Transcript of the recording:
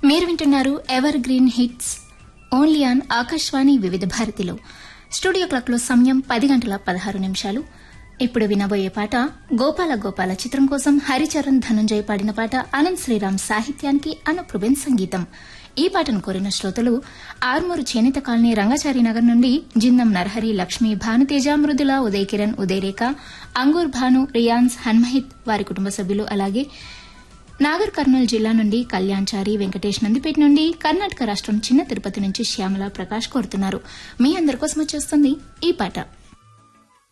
మీరు వింటున్నారు evergreen hits only on Akashvani Vividh భారతిలో స్టూడియో క్లాక్లో సమయం పది గంటల పదహారు నిమిషాలు ఇప్పుడు వినబోయే పాట గోపాల గోపాల చిత్రం కోసం హరిచరణ్ ధనుంజయ్ పాడిన పాట అనంత్ శ్రీరామ్ సాహిత్యానికి అనుప్రభెన్ సంగీతం ఈ పాటను కోరిన శ్రోతలు ఆర్మూరు చేనేత కాలనీ రంగాచారి నగర్ నుండి జిందం నరహరి లక్ష్మి భానుతేజ మృదుల ఉదయ్ కిరణ్ ఉదయరేఖ అంగూర్ భాను రియాన్స్ హన్మహిత్ వారి కుటుంబ సభ్యులు అలాగే నాగర్ కర్నూలు జిల్లా నుండి కళ్యాణ్చారి వెంకటేష్ నందిపేట నుండి కర్ణాటక రాష్ట్రం చిన్న తిరుపతి నుంచి శ్యామల ప్రకాష్ కోరుతున్నారు మీ అందరి కోసం వచ్చేస్తుంది ఈ పాట